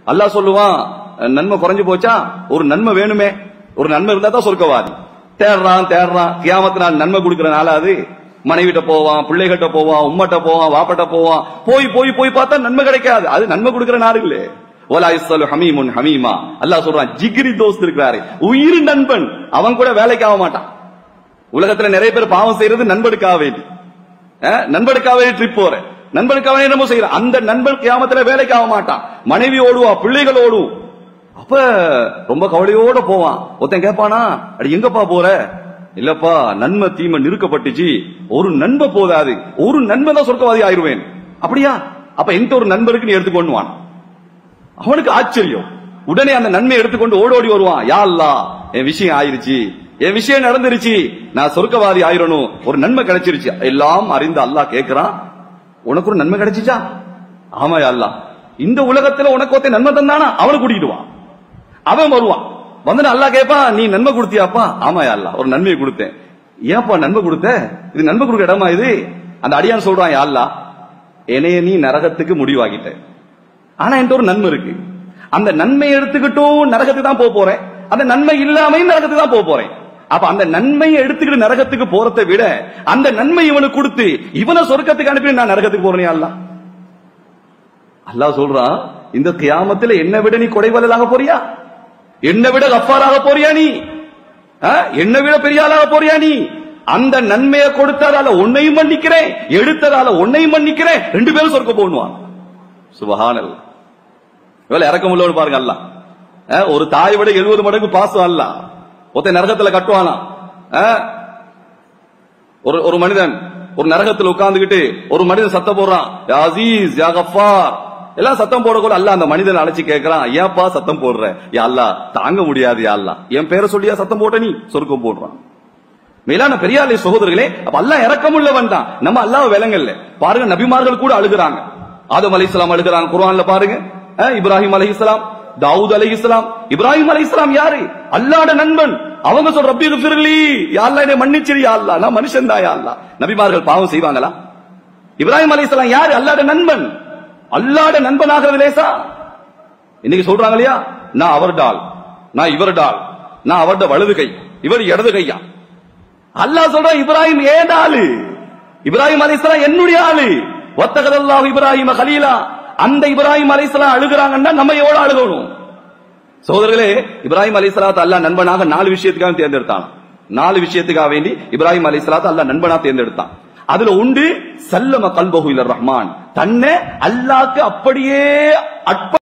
அல்லாஹ் சொல்லுவான் நன்மை குறைஞ்சு போச்சா ஒரு நன்மை வேணுமே ஒரு நன்மை இருந்தா தான் சொர்க்கவாதி தேடுறான் தேடுறான் கியாமத்து நாள் நன்மை கொடுக்கிற நாளா அது மனைவிட்ட போவான் பிள்ளைகிட்ட போவான் உம்மட்ட போவான் வாப்பட்ட போவான் போய் போய் போய் பார்த்தா நன்மை கிடைக்காது அது நன்மை கொடுக்கிற நாடு இல்ல ஓலா இஸ்ஸலு ஹமீமுன் ஹமீமா அல்லாஹ் சொல்றான் ஜிகிரி தோஸ்த் இருக்கிறாரு உயிர் நண்பன் அவன் கூட வேலைக்கு ஆக மாட்டான் உலகத்துல நிறைய பேர் பாவம் செய்யறது நண்பனுக்காக வேண்டி அஹ், நண்பனுக்காக வேண்டி ட்ரிப் போற நண்பனுக்காக வேண்டி என்னமோ செய்யற அந்த நண்பன் கியாமத்துல வேலைக்கு ஆக மாட்டான் மனைவி ஓடுவா பிள்ளைகள் ஓடும் அப்ப ரொம்ப கவலையோட போவான் ஒருத்தன் கேட்பானா அடி எங்கப்பா போற இல்லப்பா நன்மை தீமை நிறுக்கப்பட்டுச்சு ஒரு நன்மை போதாது ஒரு நன்மை தான் சொர்க்கவாதி ஆயிருவேன் அப்படியா அப்ப எந்த ஒரு நண்பருக்கு நீ எடுத்துக்கொண்டுவான் அவனுக்கு ஆச்சரியம் உடனே அந்த நன்மையை எடுத்துக்கொண்டு ஓடோடி வருவான் யா அல்லாஹ் என் விஷயம் ஆயிருச்சு என் விஷயம் நடந்துருச்சு நான் சொர்க்கவாதி ஆயிரணும் ஒரு நன்மை கிடைச்சிருச்சு எல்லாம் அறிந்து அல்லாஹ் கேக்குறான் உனக்கு ஒரு நன்மை கிடைச்சிச்சா ஆமா யா அல்லாஹ் இந்த உலகத்துல உனக்கு ஒருத்தன் நன்மை தந்தானா அவனை கூட்டிட்டு வா அவன் வருவான் வந்து அல்லாஹ் கேட்பான் நீ நன்மை கொடுத்தியாப்பா ஆமா யா அல்லாஹ் ஒரு நன்மையை கொடுத்தேன் ஏன்பா நன்மை கொடுத்த இது நன்மை கொடுக்க இடமா இது அந்த அடியான் சொல்றான் யா அல்லாஹ் என்னைய நீ நரகத்துக்கு முடிவாகிட்ட ஆனா என்கிட்ட ஒரு நன்மை இருக்கு அந்த நன்மை எடுத்துக்கிட்டும் நரகத்துக்கு தான் போக போறேன் அந்த நன்மை இல்லாமையும் நரகத்துக்கு தான் போக போறேன் அப்ப அந்த நன்மையை எடுத்துக்கிட்டு நரகத்துக்கு போறதை விட அந்த நன்மை இவனுக்கு கொடுத்து இவனை சொர்க்கத்துக்கு அனுப்பி நான் நரகத்துக்கு போறேன் அல்ல அல்லாஹ் சொல்றான் இந்த கியாமத்துல என்னை விட நீ கொடைவலாக போறியா என்னை விட கஃபாராக போறியா நீ ஆ? என்னை விட பெரிய ஆளாக போறியா நீ அந்த நன்மையை கொடுத்ததால உன்னையும் மன்னிக்கிறேன் எடுத்ததால உன்னையும் மன்னிக்கிறேன் ரெண்டு பேரும் சொர்க்க போகணுவான் சுபஹானல் இவ்வளவு இறக்கம் உள்ளவனு பாருங்க அல்ல ஒரு தாயை விட எழுபது மடங்கு பாசம் அல்ல ஒருத்தன் நரகத்துல கட்டுவானா அஹ், ஒரு ஒரு மனிதன் ஒரு நரகத்துல உட்கார்ந்துகிட்டு ஒரு மனிதன் சத்தம் போடுறான் யா அசீஸ் யா கஃபார் எல்லாம் சத்தம் போடக்கூட அல்ல அந்த மனிதன் அழைச்சு கேட்கறான் ஏன்பா சத்தம் போடுற யா அல்லா தாங்க முடியாது யா அல்லா என் பேரை சொல்லியா சத்தம் போட்ட நீ சொர்க்கம் போடுறான் மேலான பெரியாலே சகோதரர்களே அப்ப அல்லாஹ் இறக்கமுள்ளவன் தான் நம்ம அல்லாஹ் விலங்கல்ல பாருங்க நபிமார்கள் கூட அழுகுறாங்க ஆதம் அலைஹிஸ்ஸலாம் அழுகுறாங்க குர்ஆன்ல பாருங்க அஹ், இப்ராஹிம் அலைஹிஸ்ஸலாம் தாவூத் அலைஹிஸ்ஸலாம் இப்ராஹிம் அலைஹிஸ்ஸலாம் யாரு அல்லாஹ்ட நண்பன் அவங்க சொல்ற ரப்பி ஃபிர்லி யா அல்லாஹ் என்னை மன்னிச்சிரு யா அல்லாஹ் நான் மனுஷன் தான் யா அல்லாஹ் நபிமார்கள் பாவம் செய்வாங்களா இப்ராஹிம் அலைஹிஸ்ஸலாம் யாரு அல்லாஹ்ட நண்பன் அல்லாஹ்ட நண்பனாகிறது லேசா இன்னைக்கு சொல்றாங்க இல்லையா நான் அவர் டால் நான் இவர் டால் நான் அவர்ட வலது கை இவர் இடது கையா அல்லாஹ் சொல்றான் இப்ராஹிம் ஏன் ஆளு இப்ராஹிம் அலைஹிஸ்ஸலாம் என்னுடைய ஆளு வத்தகதல்லாஹு இப்ராஹிம கலீலா அந்த இப்ராஹிம் அலைஹிஸ்ஸலாம் அழுகுறாங்கன்னா நம்ம எவ்வளவு அழுகணும் சகோதரர்களே இப்ராஹிம் அலைஹிஸ்ஸலாத்து அல்லாஹ் நண்பனாக நாலு விஷயத்துக்காக தேர்ந்தெடுத்தான் நாலு விஷயத்துக்காக வேண்டி இப்ராஹிம் அலைஹிஸ்ஸலாத்து அல்லாஹ் நண்பனா தேர்ந்தெடுத்தான் அதுல உண்டு சல்லம கல்பஹு இலர் ரஹ்மான் தன்னை அல்லாஹ்க்கு அப்படியே அற்ப